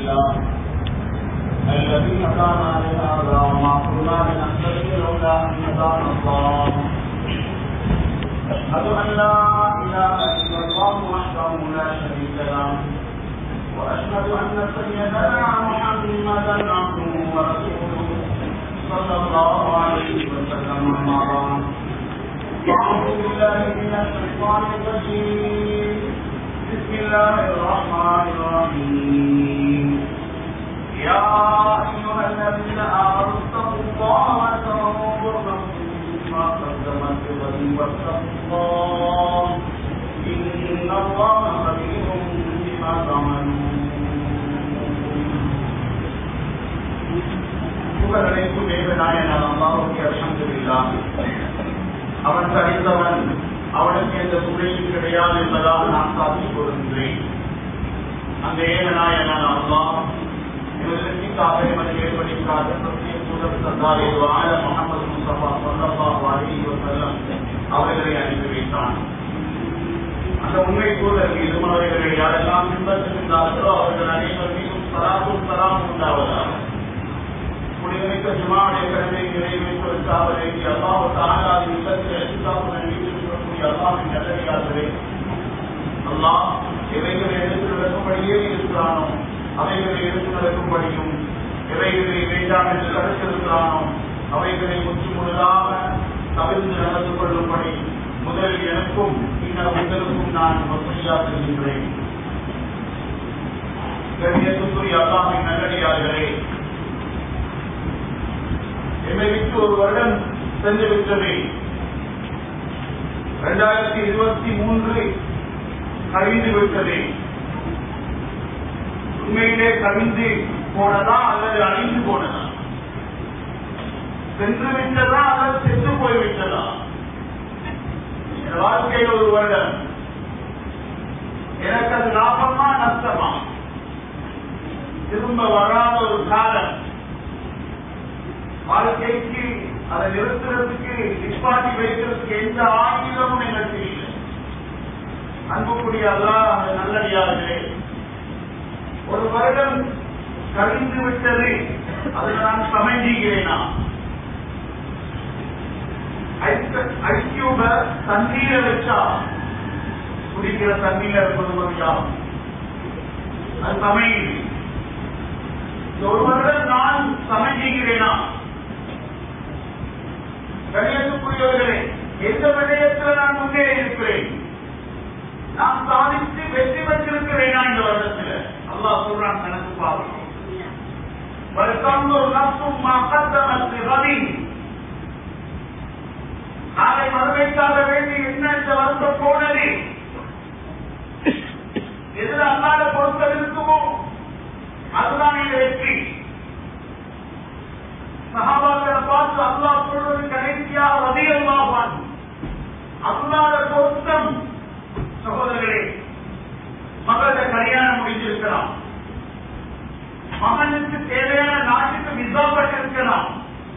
لله الذي هدانا لهذا وما كنا لنهتدي لولا ان هدانا الله اشهد ان لا اله الا الله وحده لا شريك له واشهد ان سيدنا محمدا عبده ورسوله صلى الله عليه وسلم اما بعد أعوذ بالله من الشيطان الرجيم بسم الله الرحمن الرحيم يا أيها الذين آمنوا اتقوا الله وتنظر نفس ما قدمت لغد واتقوا الله إن الله خبير بما تعملون புகழனைக்கும் தேவநாயகன் அல்லாஹுக்கு அல்ஹம்துலில்லாஹ் அவன் தனித்தவன் அவனுக்கு எந்த துணையும் கிடையாது என்பதாக நான் சாட்சி கூறுகின்றேன் அந்த ஏகநாயகன் அல்லாஹ் இவர்களுக்காக எமது ஏற்படிக்காக சத்திய சூழல் தந்தாரே வாழ முகமது முஸ்தபா சொல்லல்லாஹு அலைஹி வஸல்லம் அவர்களை அனுப்பி வைத்தான் அந்த உண்மை சூழல் மீதும் அவர்களை யாரெல்லாம் பின்பற்றுகின்றார்களோ அவர்கள் அனைவர் மீதும் சலாமும் சலாம் உண்டாவதாக புனிதமிக்க ஜுமாவுடைய கடமை நிறைவேற்றுவதற்காக வேண்டிய அல்லாஹ் தானாவின் இல்லத்தில் எடுத்தாப்புடன் வீட்டில் அல்லாவின் நல்லடியார்களே அல்லாஹ் எவைகளை எடுத்து நடக்கும்படியே இருக்கிறானோ அவைகளை எடுத்து நடக்கும்படியும் எவைகளை வேண்டாம் என்று தடுத்திருக்கிறானோ அவைகளை முற்று முழுதாக தவிர்த்து நடந்து கொள்ளும்படி முதலில் எனக்கும் பின்னர் உங்களுக்கும் நான் வசதியாக செய்கின்றேன் கண்ணியத்துக்குரிய அல்லாவின் நல்லடியார்களே என்னை விட்டு ஒரு வருடம் சென்று விட்டது இரண்டாயிரத்தி இருபத்தி மூன்று கழிந்து விட்டது உண்மையிலே கவிழ்ந்து போனதா அல்லது அழிந்து போனதா சென்று விட்டதா அல்லது சென்று போய்விட்டதா என் வாழ்க்கையில் ஒரு வருடம் எனக்கு அது லாபமா நஷ்டமா திரும்ப வராத ஒரு காலம் வாழ்க்கைக்கு அதை நிறுத்துறதுக்கு நிப்பாட்டி வைக்கிறதுக்கு எந்த ஆயுதமும் எங்களுக்கு இல்லை அன்புக்குரிய அல்லா அந்த நல்லடியார்களே ஒரு வருடம் கழிந்து விட்டது அதை நான் சமைஞ்சுகிறேனா ஐக்கியூப தண்ணீரை வச்சா குடிக்கிற தண்ணீர் இருப்பது மதியாகும் அது சமையல் ஒரு வருடம் நான் சமைஞ்சுகிறேனா கணியத்துக்குரியவர்களே எந்த விடயத்தில் நான் முன்னே இருக்கிறேன் நான் சாதித்து வெற்றி பெற்றிருக்கிறேனா இந்த வருடத்தில் அல்லாஹ் சொல்றான் கணக்கு பாவம் வருத்தம் நப்சும் மக்கத்தமத்து ரவி நாளை மறுமைக்காக வேண்டி என்ன இந்த வருத்தம் போனது எதிர அல்லாத பொருட்கள் இருக்குமோ அதுதான் எங்க வெற்றி சகாபாக்களை பார்த்து அல்லாஹ் சொல்வது கடைசியாக அதிகமாக அல்லாத பொருத்தம் சகோதரர்களே மகள கல்யாணம் முடிஞ்சிருக்கலாம் மகனுக்கு தேவையான நாட்டுக்கு விசாப்பட்டிருக்கலாம்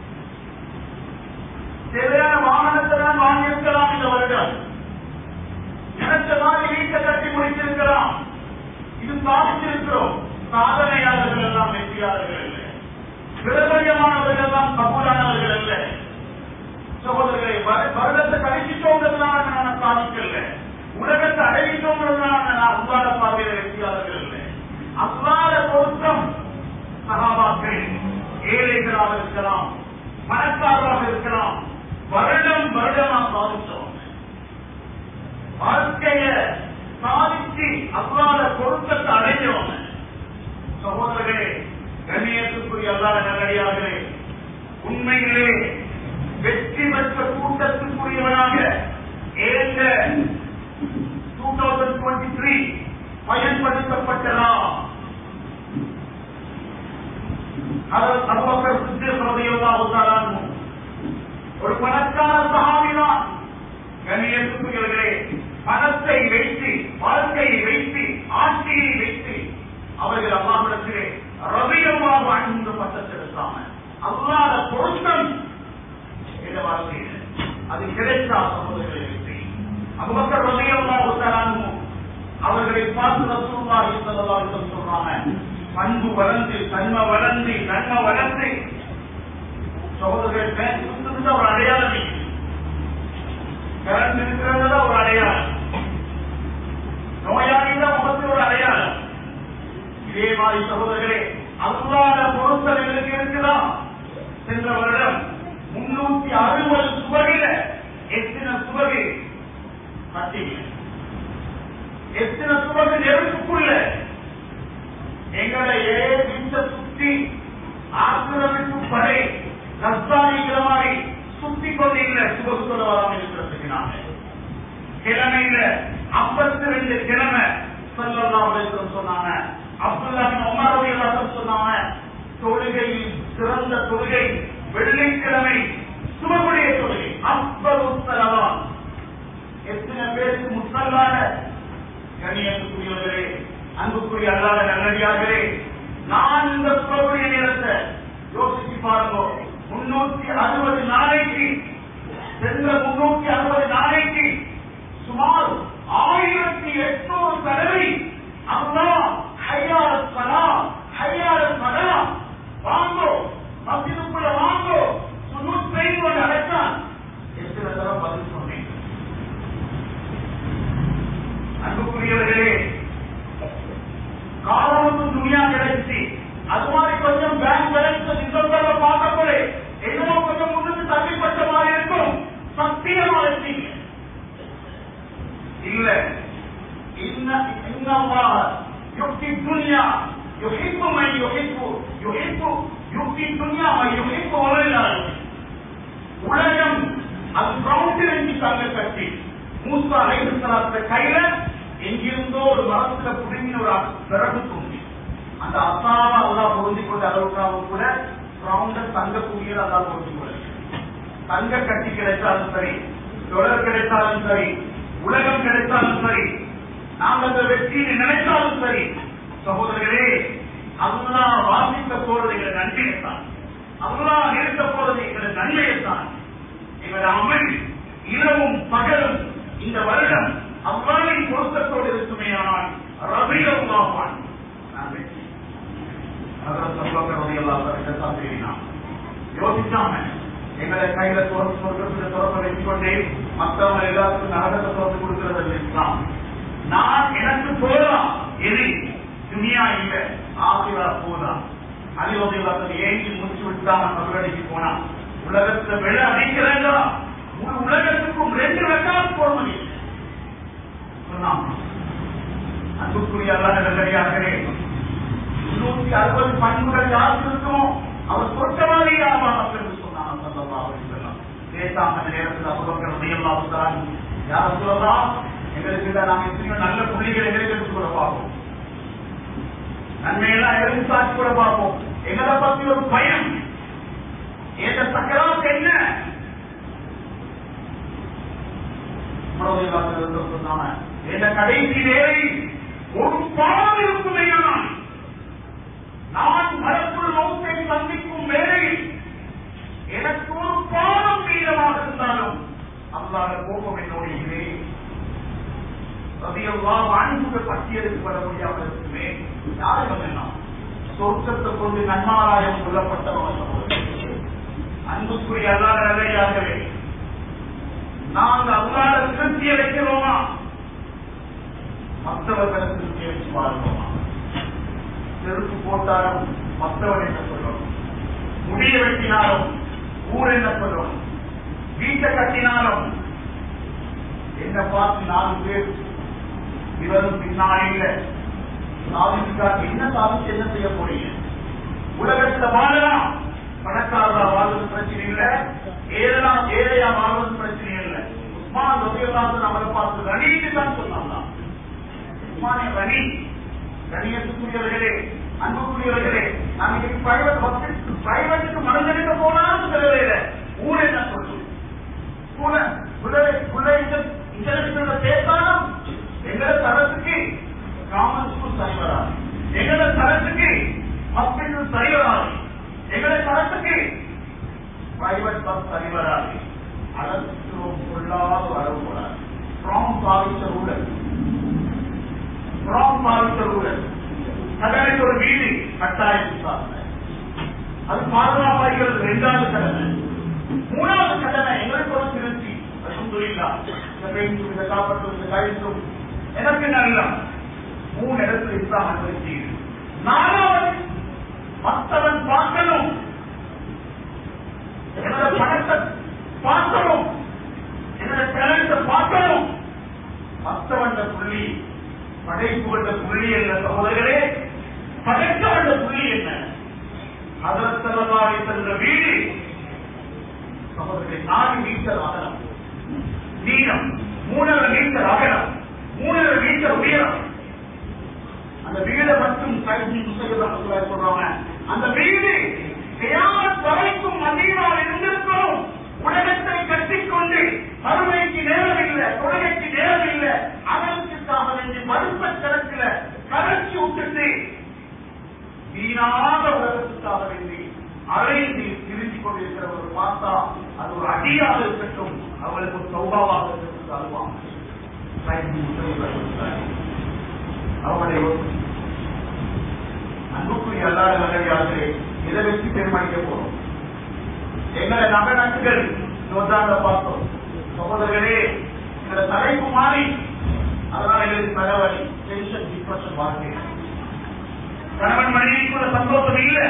தேவையான வாகனத்தை தான் வாங்கியிருக்கலாம் இந்த வருடம் நினைச்ச மாதிரி வீட்டை கட்டி முடித்திருக்கலாம் இது சாதிச்சிருக்கிறோம் சாதனையாளர்கள் எல்லாம் வெற்றியாளர்கள் இல்லை பிரபல்யமானவர்கள் எல்லாம் கபூலானவர்கள் அல்ல சகோதரர்களை வருடத்தை கழிச்சிட்டோங்கிறதுனால நான் சாதிக்கல உலகத்தை அடைவிட்டோங்கிறதுனால நான் அல்லாத பார்வையில வெற்றியாளர்கள் இல்லை அல்லாத பொருத்தம் சகாபாக்கள் ஏழைகளாக இருக்கலாம் பணக்காரராக இருக்கலாம் வருடம் வருடமா சாதிச்சோம் வாழ்க்கைய சாதிச்சு அல்லாத பொருத்தத்தை அடைஞ்சவங்க சகோதரர்களே கண்ணியத்துக்குரிய அல்லாத நல்லடியார்களே உண்மையிலே வெற்றி பெற்ற கூட்டத்துக்குரியவனாக ஏந்த டூ தௌசண்ட் டுவெண்ட்டி த்ரீ பயன்படுத்தப்பட்டதா அவர் அபுபக்கர் சித்திக் ரலியல்லாஹு தஆலா அன்ஹு ஒரு பணக்கார சஹாபிதான் கண்ணியத்துக்குரியவர்களே பணத்தை வைத்து வாழ்க்கையை வைத்து ஆட்சியை வைத்து அவர்கள் அல்லாஹிடத்திலே ரவியமாக அணிந்த பட்டத்தை எடுத்தாங்க அல்லாத பொருத்தம் இந்த வாழ்க்கையில் அது கிடைத்தா சகோதரர்களை வைத்து அபுபக்கர் ரலியல்லாஹு தஆலா அன்ஹு அவர்களை பார்த்து ரசூலுல்லாஹி ஸல்லல்லாஹு அலைஹி வஸல்லம் சொல்றாங்க பண்பு வளர்ந்து தன்மை வளர்ந்து நன்மை வளர்ந்து சகோதரர்கள் பேர் சுத்தத்துக்கு ஒரு அடையாளம் இருக்கு. கரண்ட் இருக்கிறதுல ஒரு அடையாளம் நோயாளிகள முகத்தில் ஒரு அடையாளம் இதே மாதிரி சகோதரர்களே அல்லாத பொருட்கள் எங்களுக்கு இருக்குதா சென்ற வருடம் முன்னூத்தி அறுபது சுவகில எத்தனை சுவகு பட்டியல் எத்தனை சுவகு நெருப்புக்குள்ள எங்களை வீட்ட சுத்தி ஆக்கிரமிப்பு படை நஸ்தானிக்கிற மாதிரி சுத்தி கொண்டு இல்ல சுபசுல வராமல் இருக்கிறதுக்கு நாங்க கிழமையில ஐம்பத்தி ரெண்டு கிழமை சொல்லலாம் சொன்னாங்க அப்துல்லா உமரவி சொன்னாங்க தொழுகையில் சிறந்த தொழுகை வெள்ளிக்கிழமை சுபகுடைய தொழுகை அப்பது உத்தரவா எத்தனை பேருக்கு முத்தல்லாத கண்ணியத்துக்குரியவர்களே அன்புக்குரிய அல்லாத நல்லடியார்களே நான் இந்த சுபகுடைய நேரத்தை யோசிச்சு பாருங்க முன்னூத்தி அறுபது நாளைக்கு சென்ற முன்னூத்தி அறுபது நாளைக்கு சுமார் ஆயிரத்தி எட்நூறு தடவை அல்லா ஹையார சலா ஹையார சலா வாங்கோ மசிதுக்குள்ள வாங்கோ சுனூத் செய்து அழைத்தான் எத்தனை தடவை பதில் சொன்னேன் அன்புக்குரியவர்களே காரணமும் துணியா கிடைச்சி அது மாதிரி கொஞ்சம் பேங்க் பேலன்ஸ் நிசப்தமா பார்க்கக்கூட என்னமோ கொஞ்சம் முன்னுக்கு தள்ளிப்பட்ட மாதிரி இருக்கும் சத்தியமா இருக்கீங்க இல்ல இன்ன இன்னமா யுக்தி துனியா யுஹிப்பு மை யுஹிப்பு யுஹிப்பு யுக்தி துனியா மை யுஹிப்பு வரையிலாரு உலகம் அது கிரவுண்டில் இருந்து தங்க கட்டி மூசா அலைஹிஸ்ஸலாத்த கையில எங்கிருந்தோ ஒரு மரத்துல புடுங்கின ஒரு பிறகு தூங்கி அந்த அசாவ அல்லா பொருந்தி கொண்ட அளவுக்காக கூட கிரவுண்ட தங்க கூடியது அல்லா பொருந்தி கொள்ள தங்க கட்டி கிடைச்சாலும் சரி தொடர் கிடைத்தாலும் சரி உலகம் கிடைத்தாலும் சரி நாம் அந்த வெற்றியை நினைத்தாலும் சரி சகோதரர்களே அல்லா வாசிக்க போறது எங்களை நன்மையைத்தான் அல்லா நிறுத்த போறது எங்களை நன்மையைத்தான் எங்கள் அமல் இரவும் பகலும் இந்த வருடம் அவ்வாறின் பொருத்தத்தோடு இருக்குமே ஆனால் ரபியல்லாவான் நான் வெற்றி யோசிச்சாம எங்களை கையில துறந்து சொர்க்கத்துல துறக்க வச்சு கொண்டே மற்றவங்க எல்லாருக்கும் நரகத்தை துறந்து கொடுக்கிறது இஸ்லாம் நான் எனக்கு போலாம் எது துணியா இல்ல ஆசிரா போலாம் அலிவதை ஏங்கி முடிச்சு விட்டாம மறுபடிக்கு போனா உலகத்துல விழ அணைக்கிறதா முழு உலகத்துக்கும் ரெண்டு ரெக்கார்ட் போட முடியும் சொன்னான் அன்புக்குரிய அல்லாத நல்லடியார்களே முன்னூத்தி அறுபது பண்புகள் யாருக்கு இருக்குமோ அவர் சொர்க்கவாதி ஆவார் என்று சொன்னான் சல்லல்லாஹு அலைஹி வஸல்லம் பேசாம அந்த நேரத்தில் அபூபக்கர் ரலியல்லாஹு தஆலா யா ரசூலல்லாஹ் எங்களுக்கு இதை நாங்க எத்தனையோ நல்ல புள்ளிகள் எங்களுக்கு எடுத்து கூட பார்ப்போம் நன்மையெல்லாம் எடுத்து சாட்சி கூட பார்ப்போம் எங்களை பத்தி ஒரு பயம் ஏத சக்கராத் என்ன சொன்னாங்க இந்த கடைசி வேலை ஒரு பாடம் இருக்குமே நான் மரப்புள் மௌத்தை சந்திக்கும் வேளையில் எனக்கு ஒரு பாடம் மீதமாக இருந்தாலும் அல்லாத கோபம் என்னோடு இல்லை ரதியல்லாஹு அன்புக்கு பட்டியலுக்கு வர முடியாமல் இருக்குமே யாரை சொன்னோம் சொர்க்கத்தை கொண்டு நன்மாராயம் சொல்லப்பட்டவன் அன்புக்குரிய அல்லாத நிலையாகவே நாங்கள் அல்லாத திருப்தி அளிக்கிறோமா மற்றவர்களை திருப்தி அளிச்சு வாழ்வோமா செருப்பு போட்டாலும் மற்றவன் என்ன சொல்லணும் முடிய வெட்டினாலும் ஊர் என்ன சொல்லணும் வீட்டை கட்டினாலும் என்ன பார்த்து நாலு பேர் இவரும் பின்னால் இல்ல சாதிக்காக என்ன சாதிச்சு என்ன செய்ய போறீங்க உலகத்துல வாழலாம் பணக்காரரா வாழ்வது பிரச்சனை இல்ல ஏழலாம் ஏழையா வாழ்வது பிரச்சனை இல்ல உஸ்மான் ரபியல்லாத்து அவரை பார்த்து ரணின்னு தான் சொன்னாங்க உஸ்மானே ரனி கணியத்துக்குரியவர்களே அன்புக்குரியவர்களே நாம் இன்னைக்கு பிரைவேட் ஹாஸ்பிட்டல் பிரைவேட்டுக்கு மனதெடுக்க போனாலும் சொல்லவே இல்லை ஊர் என்ன சொல்லும் கூட இன்டர்நேஷனல் சேர்த்தாலும் எங்களை தரத்துக்கு காமன் ஸ்கூல் சரி வராது எங்களை தரத்துக்கு ஹாஸ்பிட்டல் சரி வராது எங்களை தரத்துக்கு பிரைவேட் பஸ் சரி வராது அலட்சியம் கொள்ளாத வரக்கூடாது ஃப்ராம் பாவிச்ச ஊழல் ஃப்ராம் பாவிச்ச ஊழல் அதாவது ஒரு வீடு கட்டாயம் விசாரணை அது பாதுகாப்பாகிறது இரண்டாவது கடமை மூணாவது கடமை எங்களுக்கு ஒரு திருச்சி அல்ஹம்துலில்லாஹ் இந்த பெயிண்டும் இந்த காப்பட்டும் இந்த கழித்தும் எனக்கு நல்ல மூணு இடத்துல இஸ்லாம் அனுமதி நாலாவது மற்றவன் பார்க்கணும் என்னோட பணத்தை பார்க்கணும் என்னோட டேலண்ட பார்க்கணும் மற்றவன் புள்ளி படைப்புகள்ட புள்ளி என்ன சகோதரர்களே படைத்தவண்ட புள்ளி என்ன அதரத்தலவாடி சென்ற வீடு சகோதரர்களை நாலு மீட்டர் அகலம் நீளம் மூணரை மீட்டர் அகலம் மூணரை மீட்டர் உயரம் அந்த வீடை மட்டும் கைதி புத்தகத்தை சொல்றாங்க அந்த வீடு கியாமத் வரைக்கும் மதீனாவில் இருந்திருக்கும் உலகத்தை கட்டிக்கொண்டு மறுமைக்கு நேரம் இல்லை தொழுகைக்கு நேரம் இல்லை அதற்காக வேண்டி மறுப்ப கணக்கில் கரைச்சி விட்டுட்டு வீணாக உலகத்துக்காக வேண்டி அரைந்து திருச்சிக் கொண்டிருக்கிறவர் பார்த்தா அது ஒரு அடியாக இருக்கட்டும் அவளுக்கு ஒரு சௌபாவாக இருக்கட்டும் அல்வாங்க அவங்களுடைய அன்புக்குரிய அல்லாத நல்லடியார்களே இதை வச்சு தீர்மானிக்க போறோம் எங்களை நகநாட்டுகள் நோட்டாங்க பார்த்தோம் சகோதரர்களே எங்களை தலைப்பு மாறி அதனால எங்களுக்கு தலைவலி டென்ஷன் டிப்ரெஷன் வாழ்க்கை கணவன் மனைவிக்குள்ள சந்தோஷம் இல்லை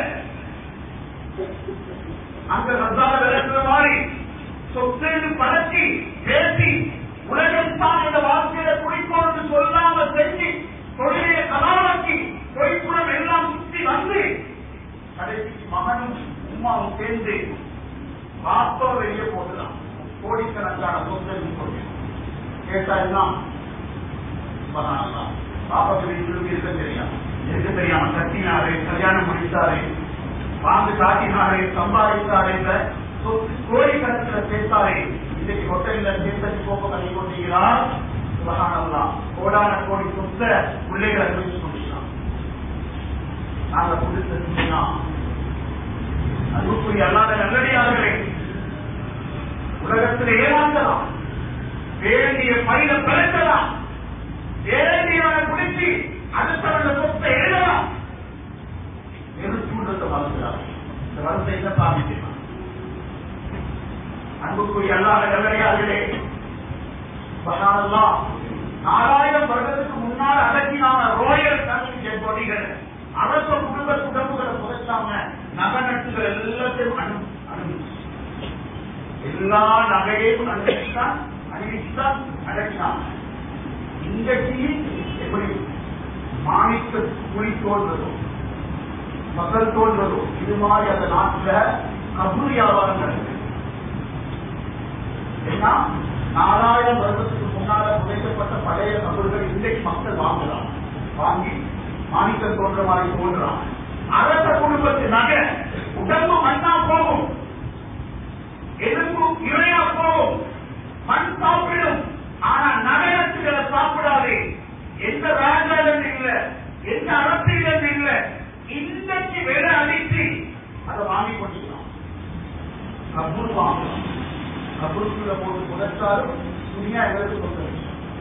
அங்க ரத்தால விளக்குற மாதிரி சொத்து பழக்கி பேசி உலகம் தான் இந்த வாழ்க்கையில குறிக்கோள் சொல்லாம செஞ்சு தொழிலை கலாவாக்கி பொய்ப்புறம் எல்லாம் சுத்தி வந்து கடைசிக்கு மகனும் உமாவும் சேர்ந்து பாப்பா வெளியே போட்டுதான் கோடிக்கணக்கான சொத்தை கொண்டு கேட்டா எல்லாம் பாப்பாக்கு வீட்டுக்கு இருக்க தெரியும் இருக்க தெரியாம கட்டினாரு கல்யாணம் முடித்தாரு வாங்க காட்டினாரே சம்பாதித்தாரே சொத்து கோடிக்கணக்கில் சேர்த்தாரே இன்னைக்கு ஹோட்டல்ல சேர்த்து கோப்ப கல்வி கொண்டீங்களா சுபகானல்லாம் கோடான கோடி சொத்த பிள்ளைகளை குறித்து கொண்டிருக்கலாம் நாங்க கொடுத்தா அன்புக்குரிய அல்லாத நல்லடியார்களே உலகத்தில் ஏமாற்றலாம் வேண்டிய பயிர பிறக்கலாம் வேண்டியவனை பிடிச்சி அடுத்தவன சொத்தை எழுதலாம் நெருச்சூன்றத்தை வளர்க்கிறார் இந்த வளர்த்தை என்ன பாதிக்கலாம் அன்புக்குரிய அல்லாத நல்லடியார்களே சுபஹானல்லாஹ் நாலாயிரம் வருடத்துக்கு முன்னால் அடக்கினான ரோயல் கம்யூனிகேட் கொடிகள் அரச குடும்ப குடும்பங்களை புதைச்சாம நக நட்டுகள் எல்லாத்தையும் அனு அனுபவிச்சு எல்லா நகையையும் அனுபவிச்சுதான் அணிவிச்சுதான் அடக்கினாங்க இன்றைக்கு எப்படி மாணிக்க குழி தோன்றதோ மக்கள் தோன்றதோ இது மாதிரி அந்த நாட்டுல கபூர் வியாபாரம் நடக்குது ஏன்னா நாலாயிரம் வருடத்துக்கு முன்னால புதைக்கப்பட்ட பழைய கபூர்கள் இன்றைக்கு மக்கள் வாங்கலாம் வாங்கி மாணிக்கம் தோன்ற மாதிரி தோன்றான் அரச குடும்பத்து நகை உடம்பு மண்ணா போகும் எலும்பு இறையா போகும் மண் சாப்பிடும் ஆனா நகரத்துகளை சாப்பிடாது எந்த ராஜாவில் இல்ல எந்த அரசியலும் இல்ல இன்றைக்கு விலை அடித்து அதை வாங்கி கொண்டிருக்கலாம் கபூர் வாங்கலாம் கபூருக்குள்ள போட்டு புதைச்சாலும் துணியா எங்களுக்கு கொடுக்க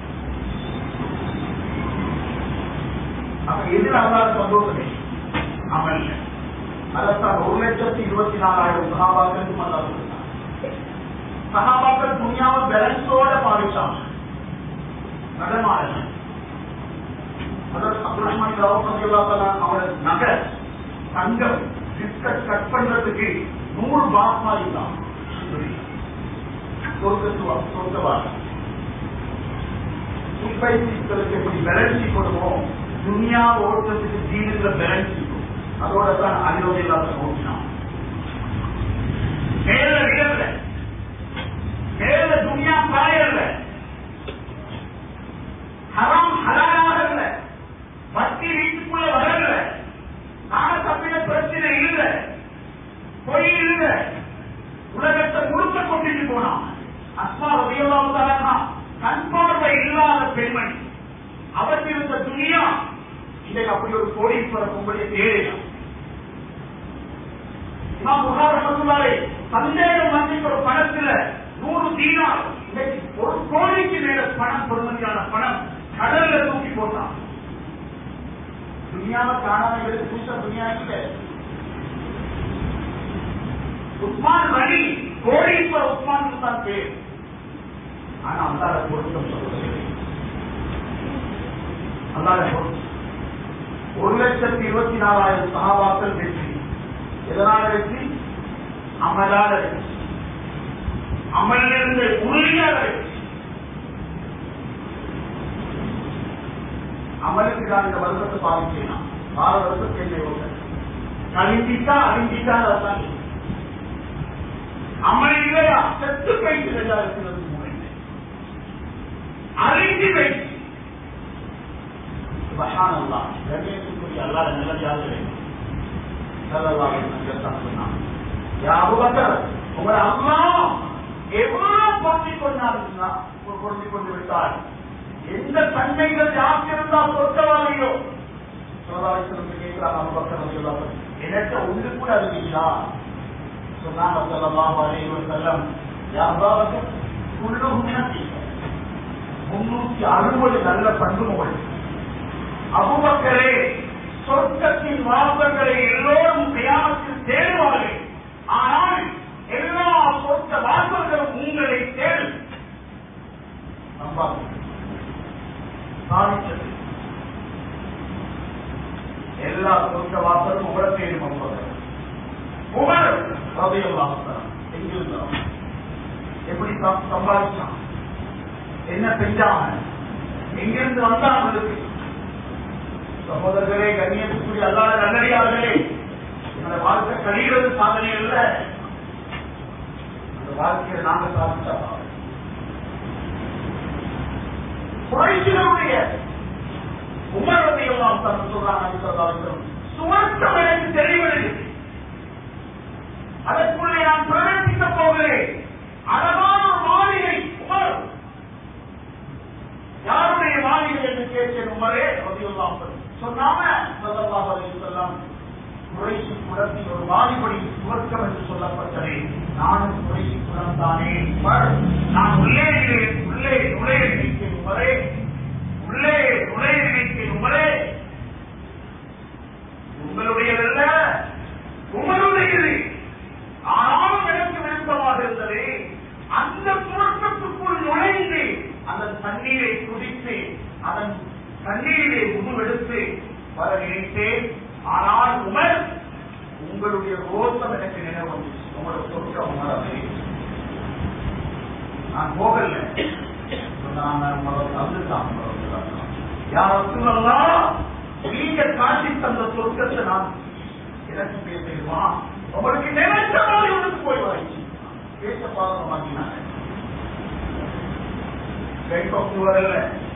அப்ப எதில் அல்லாத சந்தோஷமே அவன் அதற்கான ஒரு லட்சத்தி இருபத்தி நாலாயிரம் சகாபாக்களுக்கும் அல்லா சொல்லிட்டான் சகாபாக்கள் துணியாவை பேலன்ஸோட பாவிச்சாங்க நடமாடல அதற்கு அப்துல் ரஹ்மான் ரவுஃப் அவரோட நகர் தங்கம் பிஸ்கட் கட் பண்றதுக்கு நூறு பாஸ்மா இருந்தான் சொர்க்கத்துவா சொர்க்கவாக சுப்பைசிகளுக்கு எப்படி பேலன்ஸ் கொடுப்போம் துனியா ஓட்டுறதுக்கு ஜீனுல பேலன்ஸ் அதோட தான் அனுமதி இல்லாத ஓட்டினான் மேல விடல மேல துனியா பாயல்ல ஹராம் ஹலாலாக இல்ல வட்டி வீட்டுக்குள்ள வரல நான தப்பின பிரச்சனை இல்ல பொய் இல்ல உலகத்தை முழுக்க கொண்டுட்டு போனான் அஸ்மா ரவியல்லாவுதாரா கண் பார்வை இல்லாத பெண்மணி அவருக்கு இருந்த துணியா இன்னைக்கு அப்படி ஒரு கோடீஸ்வரர் உங்களுடைய தேவையா இமாம் புகார் ரஹமத்துல்லாஹி சந்தேகம் வந்து ஒரு பணத்துல நூறு தீனார் இன்னைக்கு ஒரு கோடிக்கு மேல பணம் பொறுமதியான பணம் கடல்ல தூக்கி போட்டான் துணியாவை காணாம எடுத்து புதுசா துணியா இல்லை உஸ்மான் வழி கோடீஸ்வர உஸ்மான் தான் பேர் ஆனா அல்லாத பொருத்தம் சொல்றது அல்லாத பொருத்தம் ஒரு லட்சத்தி இருபத்தி நாலாயிரம் சகாபாக்கள் வெற்றி எதனால வெற்றி அமலால வெற்றி அமலிலிருந்து உறுதியாக வெற்றி அமலுக்கு நான் இந்த வருடத்தை பாதிக்கலாம் ஆறு வருஷத்தை என்ன கழிஞ்சிட்டா அழிஞ்சிட்டா அதான் அமல் இல்லையா செத்து போயிட்டு இருக்கிறது அறிஞ்சு போயிட்டு சுபஹானல்லா கண்ணியத்துக்குரிய அல்லாத நல்லதாகவே சல்லல்லாஹு அலைஹி வஸல்லம் சொன்னான் யா அபூபக்கர் உங்களை அல்லாஹ் எவ்வளவு பொருந்திக் கொண்டாருன்னா பொருந்திக் கொண்டு விட்டார் எந்த தன்மைகள் யாருக்கு இருந்தால் சொர்க்கவாதியோ சல்லல்லாஹு கேட்கிறாங்க அபூபக்கர் ரலியல்லாஹு எனக்கு ஒன்று கூட அறிவீங்களா சொன்னாங்க சல்லல்லாஹு அலைஹி வஸல்லம் யா அபூபக்கர் குல்லுஹும் நபீக முன்னூத்தி அறுபது நல்ல பண்புகள் அபுபக்கரே சொர்க்கத்தின் வாசல்களை எல்லோரும் தியானத்தில் தேடுவார்கள் ஆனால் எல்லா சொர்க்க வாசல்களும் உங்களை தேடும் நம்பாது சாதித்தது எல்லா சொர்க்க வாசலும் உங்களை தேடும் அபுபக்கர் உமர் ரதையல்லாஹ் எங்கிருந்தோம் எப்படி சம்பாதிச்சான் என்ன செஞ்சாங்க எங்கிருந்து வந்தான் அவங்களுக்கு சகோதரர்களே கண்ணியத்துக்குரிய அல்லாத நல்லடியார்களே என்னோட வாழ்க்கை கழிகிறது சாதனை அல்ல அந்த வாழ்க்கையை நாங்க சாதிச்சா குறைச்சிகளுடைய உமரத்தையெல்லாம் தந்து சொல்றாங்க சுவர்க்கம் எனக்கு தெளிவடைகிறது அதற்குள்ளே நான் பிரவேசிக்க போகிறேன் அழகான ஒரு மாளிகை உமர் யாருடைய மாளிகை என்று கேட்டேன் உமரே ரதியுல்லாம் சொன்னாம சல்லல்லாஹு அலைஹி வஸல்லம் குறைசி குலத்தில் ஒரு வாலிபடி சுவர்க்கம் என்று சொல்லப்பட்டது நானும் குறைசி குலம் தானே உமர் நான் உள்ளே இரு- உள்ளே நுழைய நினைத்தேன் உமரே உள்ளே நுழைய நினைத்தேன் உமரே உங்களுடையதல்ல உங்களுடையது ஆனாலும் எனக்கு விருப்பமாக இருந்தது அந்த சுவர்க்கத்துக்குள் நுழைந்து அதன் தண்ணீரை குடித்து அதன் தண்ணீரை உருவெடுத்து வர நினைத்தேன் ஆனால் உமர் உங்களுடைய ரோசம் எனக்கு நினைவு வந்துச்சு உங்களோட சொர்க்கம் உணரவே நான் போகல யார் சொல்லலாம் நீங்க காட்டி தந்த சொர்க்கத்தை நான் எனக்கு பேசுமா உங்களுக்கு நினைச்ச மாதிரி உனக்கு போய் வாங்கி பேச பாதம் வாங்கினாங்க கைப்பற்று வரல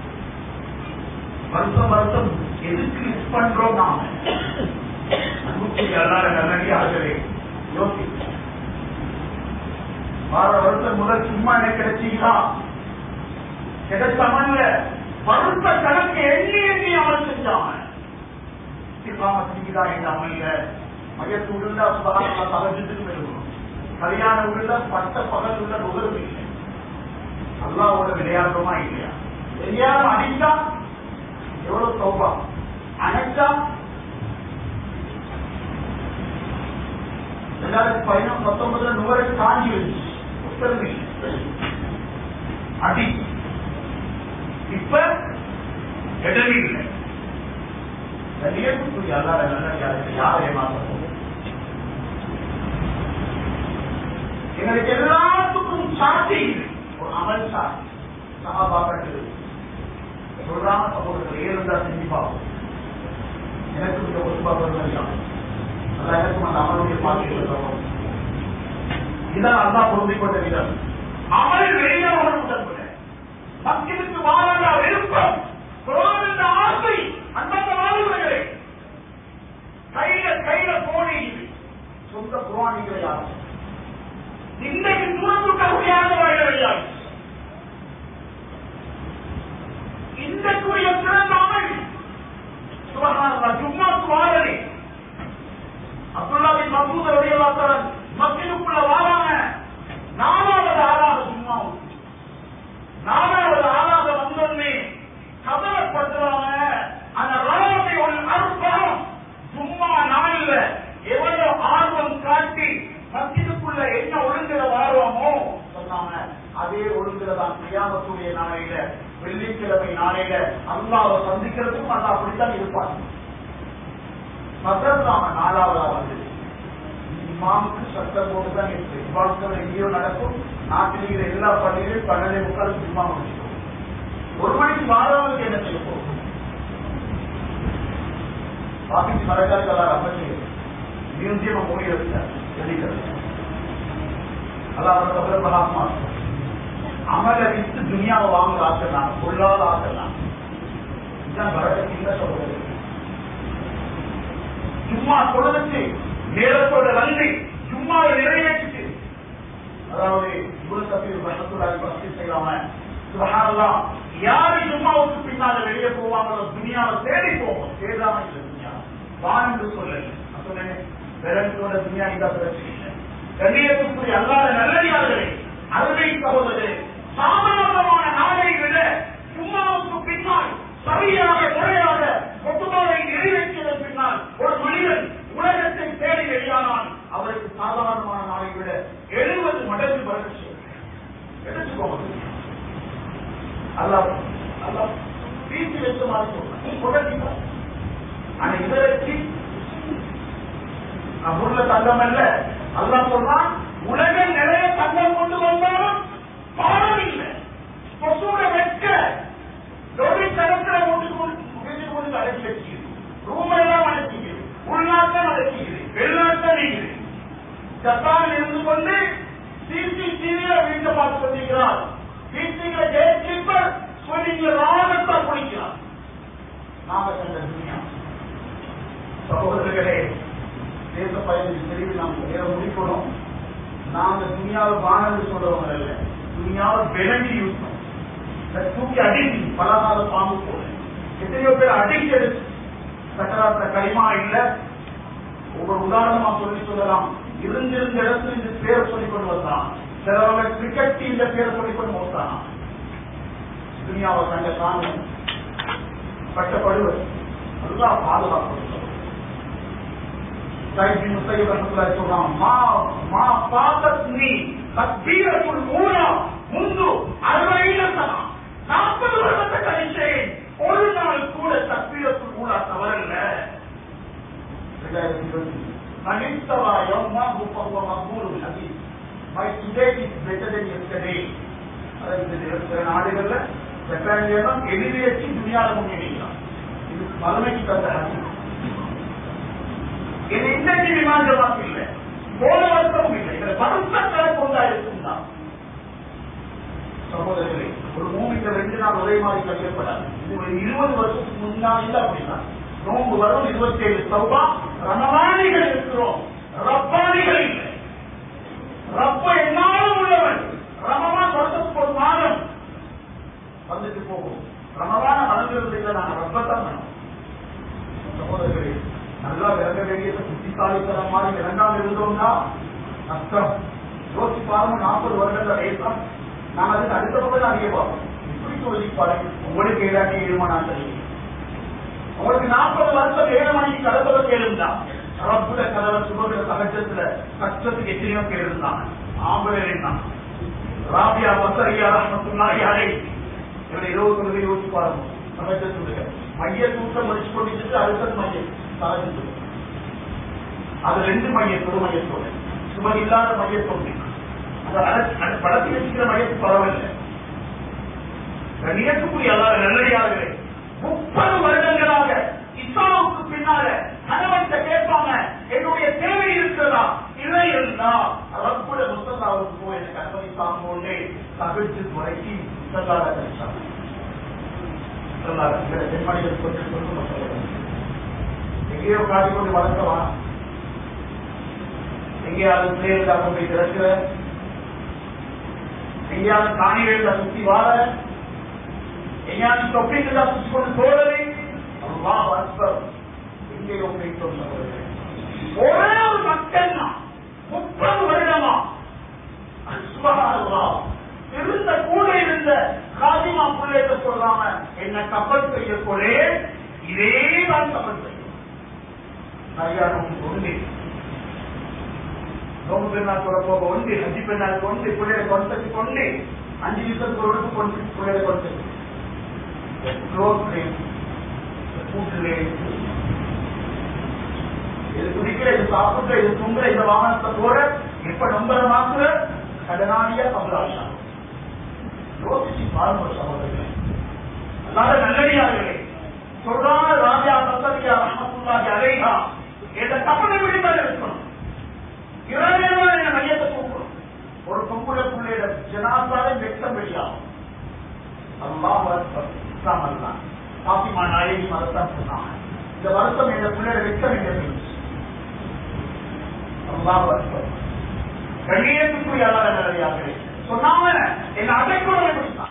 வருஷம் வருஷம் எதுக்கு மிஸ் பண்றோம் நாம அன்புக்குரிய அல்லாத நல்லடியார்களே யோசி வார வருஷம் முதல் சும்மா என்ன கிடைச்சீங்களா கிடைச்சமல்ல வருஷ கணக்கு எண்ணி எண்ணி அமல் செஞ்சாங்க இல்லாம செஞ்சுதா எங்க அமல்ல மையத்து உள்ள சுதாரண தகஜத்துக்கு இருக்கணும் கல்யாண உள்ள பட்ட பகல் உள்ள நுகர்வு இல்லை அல்லாவோட விளையாடுறோமா இல்லையா தெரியாம அடிச்சா எவ்வளவு சௌபா அணைச்சா ரெண்டாயிரத்தி பதினொன்று பத்தொன்பதுல நுகரை தாண்டி வச்சு உத்தரவு இல்லை. அடி இப்ப இடமே இல்லை கண்ணியத்துக்குரிய அல்லாத நல்ல யாரை ஏமாற்ற எங்களுக்கு எல்லாத்துக்கும் சாட்சி இல்லை. ஒரு அமல் சாட்சி சகாபாக்கள் சொல்றாங்க சகோதரர்கள் ஏழுந்தா செஞ்சு பார்ப்போம் எனக்கு இந்த ஒத்துபா வருவதில்லை அல்ல எனக்கும் அந்த அமலுடைய பாக்கியத்தை தரும் இதான் அல்லா பொருந்திக் கொண்ட விதம் அமல் வெளியாக முதல்ல மக்களுக்கு வாழ விருப்பம் குரான் என்ற ஆசை அந்தந்த வாழ்வுகளே கையில கையில போனி சொந்த குரானிகளை யாரு இன்னைக்கு தூரத்துக்க முடியாத வாழ்க்கையாச்சு இன்றைக்குரிய சிறந்த அமல் சுபஹானல்லா ஜும்மாக்கு வாழலே அப்துல்லாவின் மசூத் ரலியல்லாஹு மக்களுக்குள்ள வாழாம நாலாவது ஆளாக சும்மா நாலாவது ஆளாக வந்தோடனே கதவை பட்டுறாங்க அந்த ராவை ஒரு அற்பம் கியாமத்துடைய நாளையில வெள்ளிக்கிழமை நாளையில அல்லாவை சந்திக்கிறதுக்கும் அல்லா அப்படித்தான் இருப்பாங்க மதர்லாம நாலாவதா வந்து இமாமுக்கு சட்டம் போட்டுதான் இருக்கு இமாம்கள் எங்கேயோ நடக்கும் நாட்டில் இருக்கிற எல்லா பள்ளியிலும் பன்னெண்டே முக்காலுக்கு இமாம் முடிச்சிடும் ஒரு மணிக்கு மாறவங்களுக்கு என்ன செய்ய போகும் ஆபீஸ் மரக்கால் கலர் அமைச்சு மியூசியம் மூடி வச்சார் எழுதிக்கிறது அல்லாஹ் கபல பலாத்மா அமல வித்து துனியாவை வாங்க ஆக்கலாம் பொருளாத ஆக்கலாம் இதுதான் வரகத்து இல்ல சொல்றது சும்மா சொல்லுச்சு நேரத்தோட நன்றி சும்மாவை நிறைவேற்றிச்சு அதாவது குரு சபீர் ரஹத்துல்லாஹி பஸ்தி செய்யாம சுபஹானல்லாஹ் யாரு ஜும்மாவுக்கு பின்னால வெளியே போவாங்களோ துனியாவை தேடி போவோம் தேடாம இல்ல துனியா வான் என்று சொல்லல நான் சொன்னேன் விரண்டோட துனியா இந்த பிரச்சனை இல்லை கண்ணியத்துக்குரிய அல்லாத நல்லடியார்களே அருமை சகோதரே சாதாரணமான நாளை விட ஜும்மாவுக்கு பின்னால் சரியாக முறையாக கொட்டுமாவை நிறைவேற்றியதன் பின்னால் ஒரு மனிதன் உலகத்தை தேடி வெளியானால் அவருக்கு சாதாரணமான நாளை விட எழுபது மடங்கு வளர்ச்சி எடுத்துக்கோங்க அல்லாஹ் அல்லாஹ் வீட்டு வச்ச மாதிரி சொல்றேன் தொடர்ச்சிதான் ஆனா இதை வச்சு நான் ஊர்ல தங்கம் அல்ல அல்லாஹ் சொல்றான் உலக நிறைய தங்கம் கொண்டு வந்தாலும் பாடம் இல்லை கொசூட வெட்க லோரி கணக்கில் ஓட்டு கொண்டு முடிஞ்சு கொண்டு அடக்கி வச்சுக்கிறது ரூம் எல்லாம் அடக்கிக்கிறது உள்நாட்டம் அடக்கிக்கிறது வெளிநாட்டம் நீங்கிறது ஜப்பானில் இருந்து கொண்டு சிசிடிவியில வீட்டை பார்த்து கொண்டிருக்கிறார் வீட்டுல கேட் கீப்பர் ஸ்விமிங்ல ராகத்தா குளிக்கிறார் நாம கண்ட துணியா சகோதரர்களே தேச பயணம் தெரிவி நாம் நேரம் முடிக்கணும் நாங்க துணியாவை வானது சொல்றவங்க இல்ல துணியாவை விளங்கி யூஸ் தூக்கி அடிச்சு பலகாத பாம்பு போல எத்தனையோ பேர் அடிக்கிறது சக்கராத்த களிமா இல்ல ஒவ்வொரு உதாரணமா சொல்லி சொல்லலாம் இருந்திருந்த இடத்துல இந்த பேரை சொல்லிக் கொண்டு வந்தான் சிலவங்க கிரிக்கெட் டீம்ல பேரை சொல்லிக் கொண்டு வந்தான் துணியாவை கண்ட காணும் கட்டப்படுவது அதுதான் பாதுகாப்பு சைதி முத்தைய ரசத்துல்லாஹி சொல்றான் மா மா பாதத்னி தக்பீரத்துல் ஊலா முந்து அறுபது சனா நாற்பது வருடத்தை கழிச்சேன் ஒரு நாள் கூட தக்பீரத்துல் ஊலா தவறல்ல மனிதவா யௌமா ஹுவ மக்பூலுல் ஹதீஸ் my today is better than yesterday அதாவது சில நாடுகள்ல ஜப்பான்லாம் எழுதி வச்சு துணியால முன்னேறிக்கலாம் இது மறுமைக்கு தந்த ஹதீஸ் இது இன்றைக்கு விமானமாக இல்லை போன வருஷமும் இல்லை இதுல வருஷ கணக்கு ஒன்றா இருக்கும் தான் சகோதரர்களே ஒரு மூமிக்கு ரெண்டு நாள் ஒரே மாதிரி கழிக்கப்படாது இது ஒரு இருபது வருஷத்துக்கு முன்னாடி இல்லை அப்படின்னா நோம்பு வரும் இருபத்தி ஏழு சௌபா ரமலானிகள் இருக்கிறோம் ரப்பானிகள் இல்லை ரப்ப என்னாலும் உள்ளவன் ரமலான் வருஷத்துக்கு ஒரு மாதம் வந்துட்டு போகும் ரமலான வளர்ந்துறது இல்லை நாங்கள் ரப்பத்தான் வேணும் சகோதரர்களே நல்லா விளங்க வேண்டியது புத்திசாலித்தனம் மாதிரி விளங்காம இருந்தோம்னா நஷ்டம் யோசிச்சு பாருங்க நாற்பது வருடங்கள் வயசுலாம் நான் அதுக்கு அடுத்த பக்கம் அதிக பார்ப்போம் இப்படி யோசிப்பாரு உங்களுக்கு ஏதாட்டி ஏழு மணி நேரம் தெரியும் உங்களுக்கு நாற்பது வருஷம் ஏழு மணிக்கு கடத்தவ கேளுந்தா ரப்புல கதவை சுபகிற சகஜத்துல கஷ்டத்துக்கு எத்தனையோ பேர் இருந்தாங்க ஆம்பளை இருந்தாங்க ராபியா பசரியா ரஹமத்துல்லாஹி அலைஹி இவரை இருபது தொழுகை யோசிச்சு பாருங்க சகஜத்துடைய மைய தூக்கம் முடிச்சு கொண்டு அடுத்தது மையம் சாதித்து அது ரெண்டு மையத்தோடு மையத்தோடு சுமர் இல்லாத மையத்தோடு அந்த படத்தை வச்சுக்கிற மையத்து பரவாயில்லை கண்ணியத்துக்குரிய அல்லாத நல்லடியார்களே முப்பது வருடங்களாக இஸ்லாமுக்கு பின்னால கணவன்கிட்ட கேட்பாங்க என்னுடைய தேவை இருக்கிறதா இல்லை இருந்தா ரப்புட முத்தல்லாவுக்கு போய் எனக்கு அனுமதித்தாங்க கொண்டே தவிர்த்து முறைக்கு முத்தல்லாத கழிச்சாங்க பெண்மணிகள் கொஞ்சம் சொல்லுங்க எங்கேயோ காட்டிக்கொண்டு வளர்க்கவா எங்கேயாவது பிள்ளைகளுக்காக போய் திறக்கிற எங்கேயாவது காணிகள் சுத்தி வாழ எங்கேயாவது தொப்பிகள் சுத்தி கொண்டு போறது அல்லாஹ் அக்பர் எங்கேயோ போய் சொல்லுங்க ஒரே ஒரு மக்கள் தான் முப்பது வருடமா சுபகாரமா இருந்த கூட இருந்த காதிமா பிள்ளைகிட்ட சொல்லாம என்ன கப்பல் செய்ய போலே இதே தான் கப்பல் செய்யும் கல்யாணம் உண்டு நோம்பு பெண்ணால் கூட போக உண்டு ஹஜி பெண்ணால் கொண்டு பிள்ளைகளை கொண்டது கொண்டு அஞ்சு நிமிஷத்துக்கு ஒரு இடத்துக்கு கொண்டு பிள்ளைகளை கொண்டு க்ளோஸ் கூட்டுறேன் இது குடிக்கிற இது சாப்பிடுற இது தூங்குற இந்த வாகனத்தை போற இப்ப நம்புற மாத்திர கடனாளியா கமலாஷா யோசிச்சு பாருங்க சகோதரர்களே அல்லாத நல்லடியார்களே சொல்றாங்க ராஜா சத்தரியா ரஹமத்துல்லாஹி அலைஹா இந்த கப்பலை விடுதலை இருக்கணும் இரவு என்ன மையத்தை தூக்கணும் ஒரு பொம்புல பிள்ளையிட ஜனாசாவை வெட்கம் வெளியாகும் அல்லாஹ் அக்பர் இஸ்லாம் அல்லாஹ் பாத்திமா நாயகி மதத்தான் சொன்னாங்க இந்த வருஷம் இந்த பிள்ளையோட வெட்கம் எங்க போயிடுச்சு அல்லாஹ் அக்பர் கண்ணியத்துக்குரிய அல்லாத நல்லடியார்களே சொன்னாங்க என்ன அதைக்கூட பிடித்தான்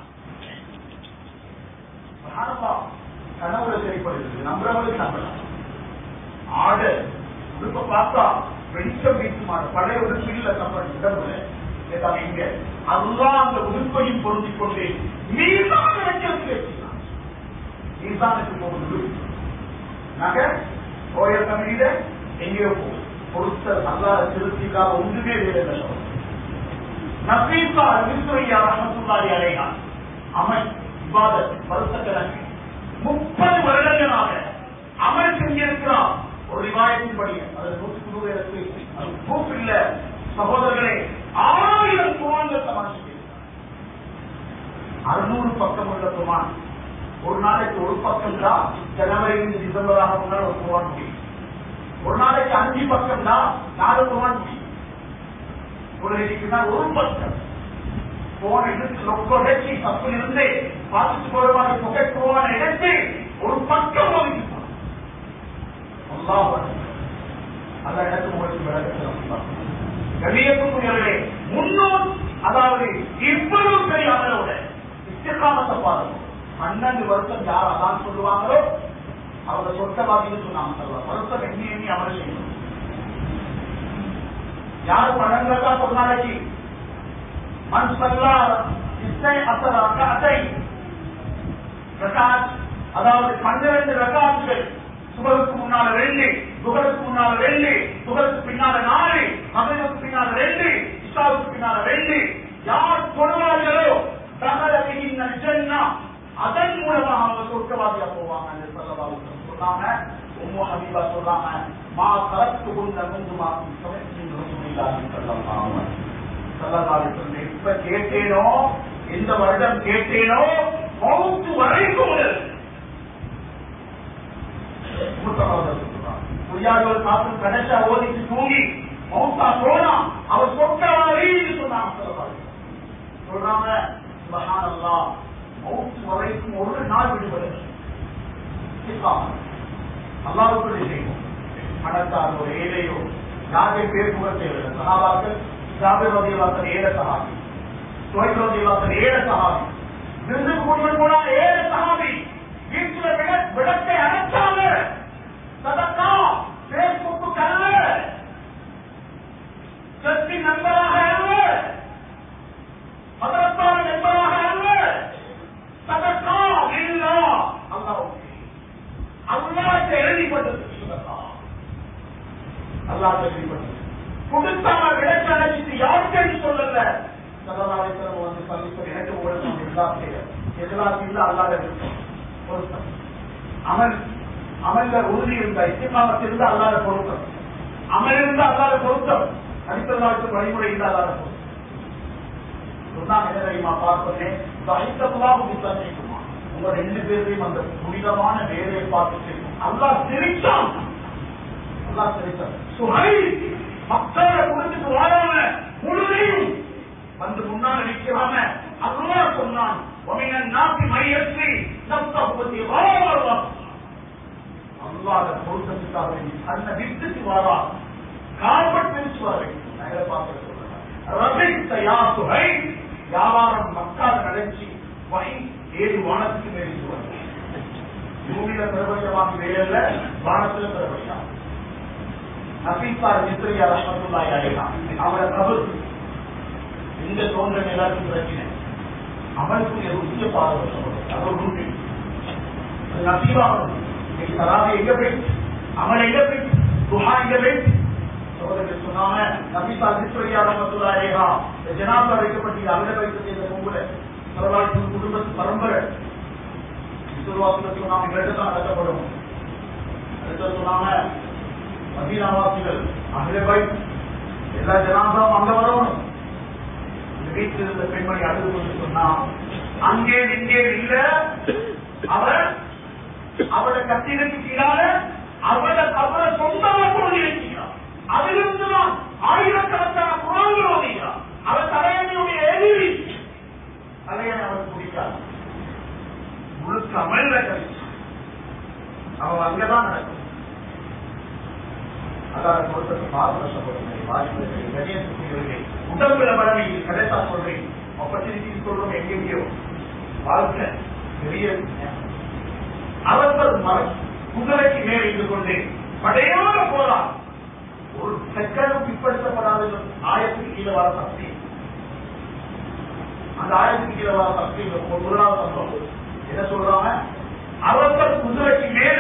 கனவுல சரிப்படுது நம்புறவங்களுக்கு நம்பலாம் ஆடு உடுப்ப பார்த்தா வெளிச்சம் வீட்டுமான பழைய உடுப்பு இல்ல நம்ம இடமுல ஏதாவது இங்க அதுதான் அந்த உடுப்பையும் பொருந்திக் கொண்டு மீதான வைக்கிறது வச்சுக்கலாம் மீதானுக்கு போகுது நாங்க கோயில் தமிழில எங்கேயோ போகும் பொருத்த அல்லாத திருப்திக்காக ஒன்றுமே வேலை நசீசா மிஸ்ரையா ரஹமத்துல்லாஹி அலைஹா அமல் இபாதத் வருஷக்கணக்கு முப்பது வருடங்களாக அமல் செஞ்சிருக்கிறார் ஒரு ரிவாயத்தின் படி அது நூற்றுக்கு நூறு எனக்கு அது ப்ரூஃப் இல்ல சகோதரர்களே ஆயிரம் குமான்கள் சமாளிச்சு அறுநூறு பக்கம் உள்ள குமான் ஒரு நாளைக்கு ஒரு பக்கம் தான் ஜனவரியிலிருந்து டிசம்பர் ஆக முன்னால் ஒரு குமான் முடியும் ஒரு நாளைக்கு அஞ்சு பக்கம் தான் நாலு குமான் முடியும் ஒரு இன்னைக்குன்னா ஒரு பக்கம் போன எடுத்து லொக்கோ வச்சு தப்பு இருந்து பார்த்துட்டு போடுவாங்க புகை போவான எடுத்து ஒரு பக்கம் ஒதுக்கி அந்த இடத்துக்கு உங்களுக்கு விளக்கத்தில் கணியத்துக்குரியவர்களே முன்னோர் அதாவது இவ்வளவு பெரிய அமலோட இஷ்டகாலத்தை பாருங்க பன்னெண்டு வருஷம் யார் அதான் சொல்லுவாங்களோ அவங்க சொத்தவாதின்னு சொன்னாங்க சொல்லுவாங்க வருஷம் எண்ணி எண்ணி அமல செய்யணும் யார் பணங்களா சொன்னாச்சு மண் சல்லா இசை அசரா அசை ரகாத் அதாவது பன்னிரண்டு ரகாத்துகள் சுகருக்கு முன்னால ரெண்டு சுகருக்கு முன்னால ரெண்டு சுகருக்கு பின்னால நாலு மகனுக்கு பின்னால ரெண்டு இஷாவுக்கு பின்னால ரெண்டு யார் தொழுவார்களோ தகரவின் ஜன்னா அதன் மூலமாக அவங்க சொர்க்கவாதியா போவாங்க என்று சொல்லவாங்க சொன்னாங்க உம்மு ஹபீபா சொல்றாங்க மா கலத்து கொண்ட முந்துமா எப்ப கேட்டேனோ எந்த வருடம் கேட்டேனோ மௌத்து வரைக்கும் புரியாதவர் காத்து கணேசா ஓதிட்டு தூங்கி மௌத்தா போனா அவர் சொற்கவாரின்னு சொன்னாங்க சொல்றாங்க மகானல்லா மௌத்து வரைக்கும் ஒரு நாள் விடுபடு அல்லாவுக்குள்ளே செய்வோம் பணத்தாரோ ஏழையோ யாருடைய பேர் புகழ் தேவையில்லை சகாபாக்கள் ஜாபிர் ரதியல்லாத்தன் ஏழை சகாபி சுவைத் ரதியல்லாத்தன் ஏழை சகாபி விருதுக்கு கொண்டு போனா ஏழை சகாபி வீட்டுல விட விளக்கை அணைச்சாங்க சதக்கா பேஸ்புக்கு அல்ல சக்தி நண்பராக அல்ல மதரத்தான நண்பராக அல்ல சதக்கா இல்லா அல்லாஹ் அல்லாஹ் எழுதிப்பட்டது சதக்கா அல்லாஹ் எழுதிப்பட்டது கொடுத்தாங்க விளக்கு அணைச்சிட்டு யாருக்கு சொல்லல சதநாளைத்தரம் வந்து சந்திப்பது எனக்கு உங்களுக்கு எல்லாம் எதிராக இல்ல அல்லாத இருக்கும் பொருத்தம் அமல் அமல்ல உறுதி இருந்தா இஸ்லாமத்தில் இருந்தா அல்லாத பொருத்தம் அமல் இருந்தா அல்லாத பொருத்தம் அடித்தலாவுக்கு வழிமுறை இருந்தா அல்லாத பொருத்தம் சொன்னாங்க என்ன தெரியுமா பார்ப்பதே சாಹಿತ್ಯமாக விசாரிக்குமா உங்க ரெண்டு பேரையும் அந்த புனிதமான வேலையை பார்த்து செய்யும் அல்லாஹ் சிரிச்சான் அல்லாஹ் சிரிச்சான் சுகை மக்களை கொடுத்துட்டு வாழாம முழுதையும் வந்து முன்னால் நிற்கிறாம அல்லாஹ் சொன்னான் ومن الناس من يشري نفسه ابتغاء الله அல்லாத பொருத்தத்துக்காக வேண்டி தன்னை விட்டுட்டு வரா கார்பட் பிரிச்சு வர நேர பார்த்து ரபித்த யா சுகை வியாபாரம் மக்கள் நடச்சி வகை ஏழு வானத்துக்கு மேலிட்டு வர பூமியில பிரபஞ்சமாக வேலையில வானத்துல பிரபஞ்சா நபீசார் மித்ரியா ரஹமத்துல்லாஹி அலைஹா அவர கபர் இந்த தோன்ற எல்லாருக்கும் பிரச்சனை அமலுக்குரிய ருசிய பாருங்க அது ஒரு உண்டு அது நசீபாகும் இன்னைக்கு தராவை எங்க போயிட்டு அமல் எங்க போயிட்டு துஹா எங்க போயிட்டு சோதரர்கள் சொன்னாங்க நபிசா மிஸ்ரியா ரஹமத்துல்லாஹி அலைஹா இந்த ஜனாதா வைக்கப்பட்டு அங்கே வைத்தது இந்த பொங்கல வரலாற்று குடும்பத்து பரம்பரை விசுவாசத்துக்கு நாம் இரண்டு தான் நடத்தப்படும் அடுத்தது சொன்னாங்க மதீனாவாசிகள் அகிலபை எல்லா ஜனாதாவும் அங்க வரணும் இந்த வீட்டில் இருந்த பெண்மணி அழுது கொண்டு சொன்னா அங்கே இங்கே இல்ல அவர் அவட கட்டிடத்து கீழால அவட அவரை சொந்தமா கொண்டு இருக்கிறார் அதிலிருந்து தான் ஆயிரக்கணக்கான குரான்கள் ஓதுகிறார் அவர் தலையணையுடைய எதிரி தலையணை அவர் பிடிக்காது முழுக்க அமல்ல கழிச்சு அவன் அங்கதான் நடக்கும் அதான் கொடுத்தது பால் கஷ்டப்படுறேன் வாய்ப்பு கணியத்துக்கு உடம்புல பலமையில் கடைசா சொல்றேன் ஆப்பர்ச்சுனிட்டி சொல்றோம் எங்கெங்கயோ வாழ்க்கை பெரிய அவர்கள் மர குதிரைக்கு மேல் இருந்து கொண்டு படையோட போறான் ஒரு செகண்டும் பிற்படுத்தப்படாத ஆயத்துக்கு கீழே வர சக்தி அந்த ஆயத்துக்கு கீழே வர சக்தி ஒரு முதலாவது சம்பவம் என்ன சொல்றாங்க அவர்கள் குதிரைக்கு மேல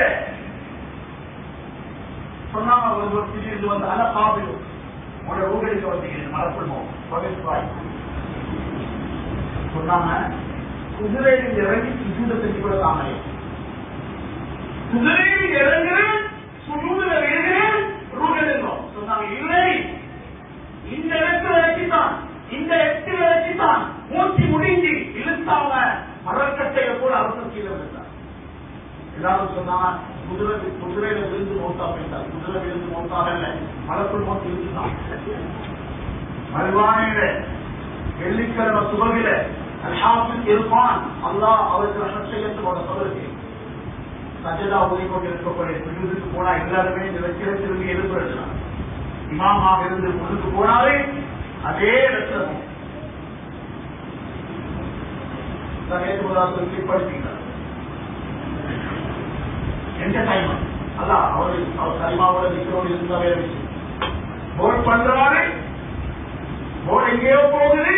சொன்னாங்க ஒரு ஒரு திடீர்னு வந்து அல காப்பிடும் உங்களோட ஊர்களுக்கு வந்தீங்க மறக்கணும் பகவாய் சொன்னாங்க குதிரையில் இறங்கி சுஜூத செஞ்சு கூட தாங்களே குதிரையில் இறங்குறேன் சுஜூதில் விழுகிறேன் ரூகெடுங்க சொன்னாங்க இல்லை இந்த இடத்துல வச்சுதான் இந்த இடத்துல வச்சுதான் மூச்சு முடிஞ்சு இழுத்தாங்க மரக்கட்டையை கூட அரசு கீழே விழுந்தார் எல்லாரும் சொன்னாங்க குதிரை குதிரையில விழுந்து மௌத்தா போயிட்டார் குதிரை விழுந்து மௌத்தாக இல்லை மலக்குள் மௌத்து விழுந்துதான் மறுவானையில வெள்ளிக்கிழமை சுபகில அல்ஹாஃபில் இருப்பான் அல்லாஹ் அவருக்கு ரஷத்தையத்தோட சொல்லுக்கு சஜதா ஓதிக்கொண்டிருக்கக்கூடிய சுஜூதுக்கு போனா எல்லாருமே இந்த வச்சிட திரும்பி எழுப்புறதுதான் இமாமாக இருந்து முன்னுக்கு போனாலே அதே இடத்துல சொல்லி படிப்பீங்க என்டர்டைன்மெண்ட் அல்ல அவர் அவர் சரிமாவோட நிக்கிறோடு இருந்த வேற விஷயம் போர்ட் பண்றாரு போர்ட் எங்கேயோ போகுது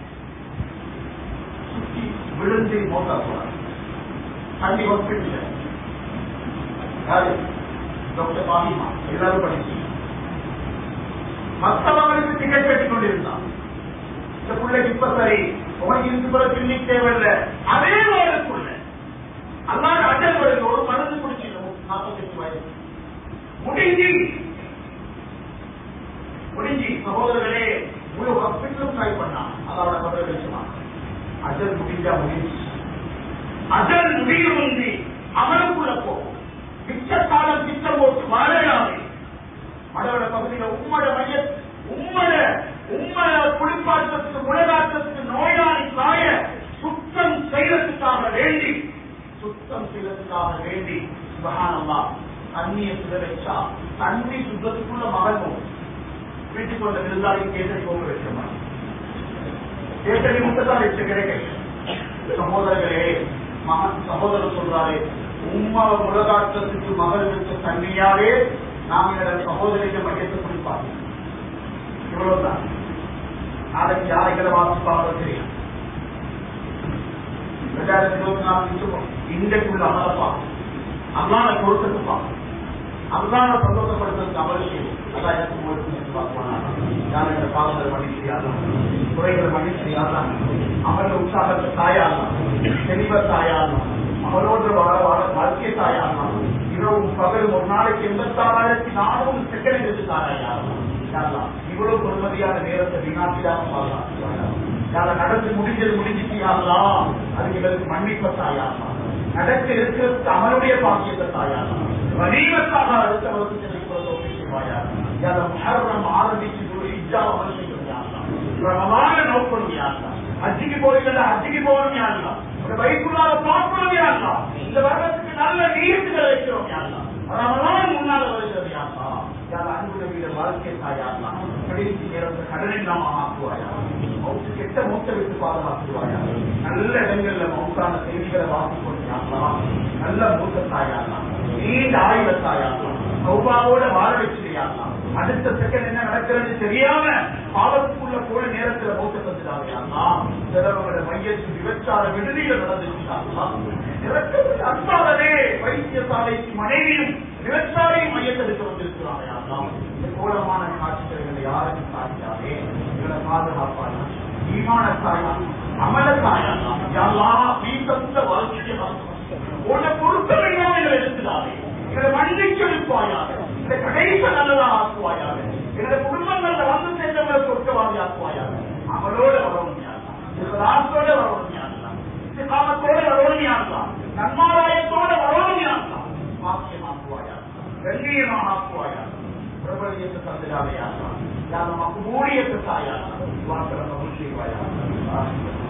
சுத்தி விழுந்து மோட்டா போறாரு தண்ணி ஹாஸ்பிட்டல் யாரு டாக்டர் பாலிமா எல்லாரும் படிச்சு மற்றவங்களுக்கு டிக்கெட் கட்டிக் கொண்டிருந்தான் இந்த பிள்ளைக்கு இப்ப சரி உனக்கு இருந்து போல கிளினிக் தேவையில்லை அதே நேரத்துக்குள்ள அல்லாத அஜல் வருது ஒரு மருந்து குடிச்சிடும் நாற்பத்தெட்டு வயது முடிஞ்சு முடிஞ்சு சகோதரர்களே முழு ஹாஸ்பிட்டலும் ட்ரை பண்ணான் அதோட கபரை வச்சுமா அஜல் முடிஞ்சா முடிஞ்சு அஜல் முடியும் வந்து அமலுக்குள்ள போ மிச்ச காலம் திட்டம் போட்டு வாழையாவே மடவட பகுதியில உம்மட மைய உம்மட உம்மட குளிப்பாட்டத்துக்கு முழகாட்டத்துக்கு நோயாளி காய சுத்தம் செய்யறதுக்காக வேண்டி சுத்தம் செய்யறதுக்காக வேண்டி சுபகானம்மா தண்ணியை சுட வச்சா தண்ணி சுத்தத்துக்குள்ள மகனும் வீட்டுக்கு வந்த விருந்தாளி கேட்டடி போக வச்சமா கேட்டடி முட்டதான் வச்ச கிடைக்கல சகோதரர்களே மகன் சகோதரர் சொல்றாரு உம்மா முழகாட்டத்துக்கு மகள் வச்ச தண்ணியாலே நாம் என்னோட சகோதரிக்க மையத்தை குடிப்பாங்க இவ்வளவுதான் நாளைக்கு யாரைகளை வாசிப்பாங்க தெரியும் ரெண்டாயிரத்தி இருபத்தி நாலு நிமிஷம் இன்றைக்குள்ள அமலப்பா அல்லாத கொடுத்துப்பா அல்லாத சந்தோஷப்படுத்துறதுக்கு அவசியம் அதான் எனக்கு உங்களுக்கு யாரும் எங்க பாவங்களை மன்னிச்சியாதான் குறைகளை மன்னிச்சியாதான் அவரோட உற்சாகத்தை தாயாடலாம் தெளிவ தாயாடலாம் அவரோடு வாழ வாழ வாழ்க்கை தாயாடலாம் இரவும் பகல் ஒரு நாளைக்கு எண்பத்தாறாயிரத்தி நானூறு செகண்ட் இருந்து தாராயாடலாம் இவ்வளவு பொறுமதியான நேரத்தை வீணாக்கிடாம பாதுகாக்கிறாங்க யாரை நடந்து முடிஞ்சது முடிஞ்சிட்டியாலாம் அது எங்களுக்கு மன்னிப்ப தாயாலாம் நடக்க இருக்கிறது அவனுடைய பாக்கியத்தை தாயாலாம் வடிவத்தாக அடுத்தவருக்கு ஆரம்பிச்சு ஒரு இஜா அமல் செய்யணும் பிரபலமான நோக்கணும் யாருலாம் அஜிக்கு போறீங்களா அஜிக்கு போகணும் யாருலாம் வயிற்றுள்ளார பார்க்கணும் யாருலாம் இந்த வருடத்துக்கு நல்ல நீர்த்துகளை வைக்கிறோம் யாருலாம் ரமலான் முன்னால வருகிறது யாருலா யார் அன்புடைய வாழ்க்கை தாயாரலாம் கடைசி நேரத்தை கடலில் நாம் ஆக்குவாயா மவுத்து கெட்ட மூத்த விட்டு பாதுகாத்துவாயா நல்ல இடங்கள்ல மவுத்தான செய்திகளை வாசி கொண்டாடலாம் நல்ல மூத்த தாயாரலாம் நீண்ட ஆயுத தாயாரலாம் சௌபாவோட வாழ வச்சிருக்கலாம் அடுத்த செகண்ட் என்ன நடக்கிறது தெரியாம பாவத்துக்குள்ள போன நேரத்துல மௌத்த தந்துட்டாங்க சிலவங்களோட மையத்து விபச்சார விடுதியில நடந்துட்டாங்க அன்பாகவே வைத்தியசாலைக்கு மனைவியும் விவசாயியும் மையத்திற்கு வந்திருக்கிறாங்க இந்த கோலமான காட்சிகளை யாருக்கும் காட்டியாவே இவரை பாதுகாப்பான ஈமான தாயா அமல தாயா யாரெல்லாம் நீ தந்த வாழ்க்கையை உன்னை பொருத்தம் இல்லாமல் எடுத்துடாதே எங்களை மன்னிச்சு எடுப்பாயாக இந்த கடைசி நல்லதா ஆக்குவாயாக எங்களுடைய குடும்பங்கள்ல வந்து சேர்ந்தவங்களை சொர்க்கவாதி ஆக்குவாயாக அவளோட வரணும் ராசோட வரணும் காமத்தோட வரணும் யாருலாம் நன்மாராயத்தோட வரணும் யாருலாம் வாக்கியமாக்குவாயா கண்ணியமாக ஆக்குவாயா பிரபலியத்தை தந்திராவையா யாரும் மக்கு மூடியத்தை தாயா வாக்கிரம் செய்வாயா